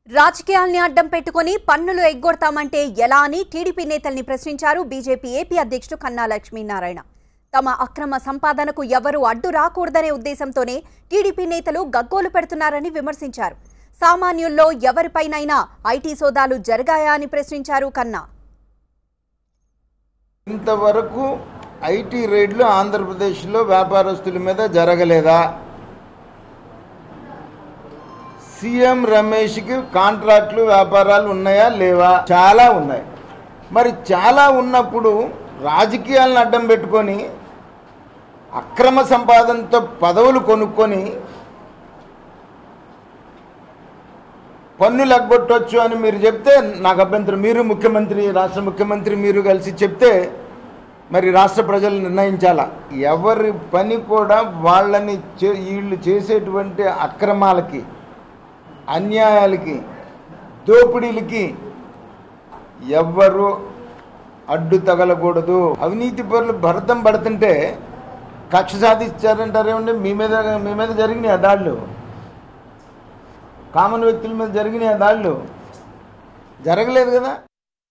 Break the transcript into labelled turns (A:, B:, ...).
A: రాజకీయాల్ని అడ్డం పెట్టుకుని పన్నులు ఎగ్గొడతామంటే ఎలా అని టీడీపీ నేతల్ని ప్రశ్నించారు బీజేపీ ఏపీ అధ్యక్షుడు కన్నా లక్ష్మీనారాయణ తమ అక్రమ సంపాదనకు ఎవరూ అడ్డు రాకూడదనే ఉద్దేశంతోనే టీడీపీ నేతలు గగ్గోలు పెడుతున్నారని విమర్శించారు సామాన్యుల్లో ఎవరిపైనైనా ఐటీ సోదాలు జరిగాయా అని ప్రశ్నించారు కన్నా
B: ఇంతవరకు ఐటీ రైడ్లు ఆంధ్రప్రదేశ్లో వ్యాపారస్తుల మీద జరగలేదా సీఎం రమేష్కి కాంట్రాక్ట్లు వ్యాపారాలు ఉన్నాయా లేవా చాలా ఉన్నాయి మరి చాలా ఉన్నప్పుడు రాజకీయాలను అడ్డం పెట్టుకొని అక్రమ సంపాదనతో పదవులు కొనుక్కొని పన్నులు ఎగ్గొట్టవచ్చు అని మీరు చెప్తే నాకు అభ్యంతరం మీరు ముఖ్యమంత్రి రాష్ట్ర ముఖ్యమంత్రి మీరు కలిసి చెప్తే మరి రాష్ట్ర ప్రజలు నిర్ణయించాలా ఎవరి పని కూడా వాళ్ళని చే- వీళ్ళు చేసేటువంటి అక్రమాలకి అన్యాయాలకి దోపిడీలకి ఎవ్వరు అడ్డు తగలకూడదు అవినీతి పరులు భరతం పడుతుంటే కక్ష సాధించారంటారేమండి మీ మీద మీ మీద జరిగినాయి ఆ దాడులు కామన్ వ్యక్తుల మీద జరిగినాయి ఆ దాడులు జరగలేదు కదా